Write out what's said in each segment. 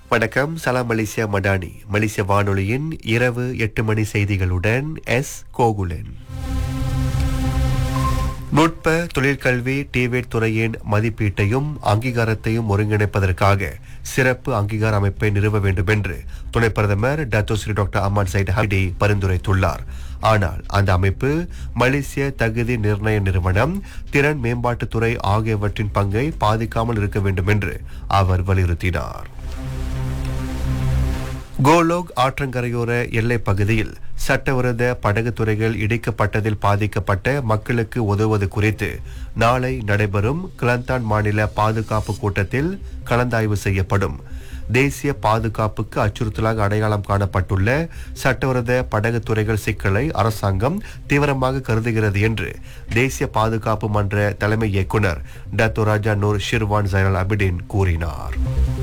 வணக்கம் சலாம் மலேசியா மடானி மலேசிய வானொலியின் இரவு எட்டு மணி செய்திகளுடன் எஸ் கோகுலன் நுட்ப தொழிற்கல்வி டிவேட் துறையின் மதிப்பீட்டையும் அங்கீகாரத்தையும் ஒருங்கிணைப்பதற்காக சிறப்பு அங்கீகார அமைப்பை நிறுவ வேண்டும் என்று துணை பிரதமர் Dato Sri doctor Ahmad Zahid Hadi பரிந்துரைத்துள்ளார் ஆனால் அந்த அமைப்பு மலேசிய தகுதி நிர்ணய நிறுவனம் திறன் மேம்பாட்டுத்துறை ஆகியவற்றின் பங்கை பாதிக்காமல் இருக்க வேண்டும் என்று அவர் வலியுறுத்தினார் கோலோக் ஆற்றங்கரையோர எல்லைப் பகுதியில் சட்டவிரோத படகு துறைகள் இடிக்கப்பட்டதில் பாதிக்கப்பட்ட மக்களுக்கு உதவுவது குறித்து நாளை நடைபெறும் கிளந்தான் மாநில பாதுகாப்பு கூட்டத்தில் கலந்தாய்வு செய்யப்படும் தேசிய பாதுகாப்புக்கு அச்சுறுத்தலாக அடையாளம் காணப்பட்டுள்ள சட்டவிரோத படகு துறைகள் சிக்கலை அரசாங்கம் தீவிரமாக கருதுகிறது என்று தேசிய பாதுகாப்பு மன்ற தலைமை இயக்குனர் டத்தோ ராஜா நூர் ஷிர்வான் ஜைனல் அபிடின் கூறினார்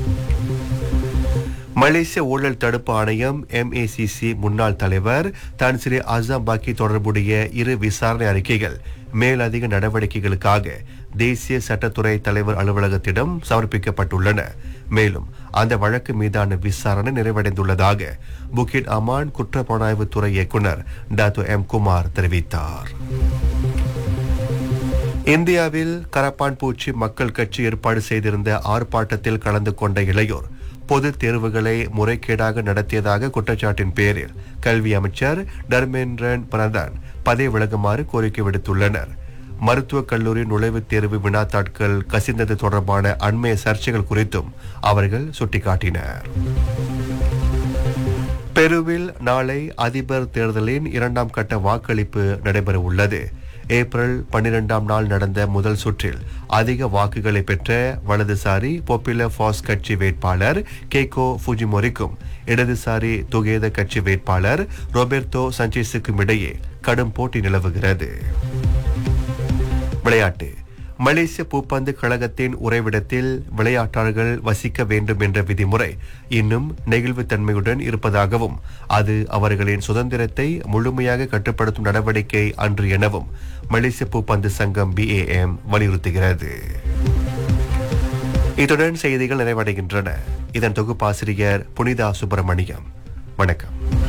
மலேசிய ஊழல் தடுப்பு ஆணையம் எம்ஏசிசி முன்னாள் தலைவர் தான் ஸ்ரீ அசாம் பாக்கி தொடர்புடைய இரு விசாரணை அறிக்கைகள் மேலதிக நடவடிக்கைகளுக்காக தேசிய சட்டத்துறை தலைவர் அலுவலகத்திடம் சமர்ப்பிக்கப்பட்டுள்ளன மேலும் அந்த வழக்கு மீதான விசாரணை நிறைவடைந்துள்ளதாக புக்கிட் அமான் குற்ற புலனாய்வுத்துறை இயக்குனர் டாத்து எம் குமார் தெரிவித்தார் இந்தியாவில் கரப்பான் பூச்சி மக்கள் கட்சி ஏற்பாடு செய்திருந்த ஆர்ப்பாட்டத்தில் கலந்து கொண்ட இளையோர் பொது தேர்வுகளை முறைகேடாக நடத்தியதாக குற்றச்சாட்டின் பேரில் கல்வி அமைச்சர் தர்மேந்திரன் பிரதான் பதவி விலகுமாறு கோரிக்கை விடுத்துள்ளனர் மருத்துவக் கல்லூரி நுழைவுத் தேர்வு வினாத்தாட்கள் கசிந்தது தொடர்பான அண்மைய சர்ச்சைகள் குறித்தும் அவர்கள் சுட்டிக்காட்டினர் பெருவில் நாளை அதிபர் தேர்தலின் இரண்டாம் கட்ட வாக்களிப்பு நடைபெற உள்ளது ஏப்ரல் பன்னிரெண்டாம் நாள் நடந்த முதல் சுற்றில் அதிக வாக்குகளை பெற்ற வலதுசாரி பாப்புலர் ஃபாஸ் கட்சி வேட்பாளர் கேகோ ஃபுஜிமோரிக்கும் இடதுசாரி துகேத கட்சி வேட்பாளர் ரொபெர்டோ சஞ்சேஸுக்கும் இடையே கடும் போட்டி நிலவுகிறது விளையாட்டு மலேசிய பூப்பந்து கழகத்தின் உறைவிடத்தில் விளையாட்டாளர்கள் வசிக்க வேண்டும் என்ற விதிமுறை இன்னும் நெகிழ்வுத்தன்மையுடன் இருப்பதாகவும் அது அவர்களின் சுதந்திரத்தை முழுமையாக கட்டுப்படுத்தும் நடவடிக்கை அன்று எனவும் மலேசிய பூப்பந்து சங்கம் பிஏஎம் வலியுறுத்துகிறது இத்துடன் செய்திகள் நிறைவடைகின்றன இதன் தொகுப்பாசிரியர் புனிதா சுப்பிரமணியம் வணக்கம்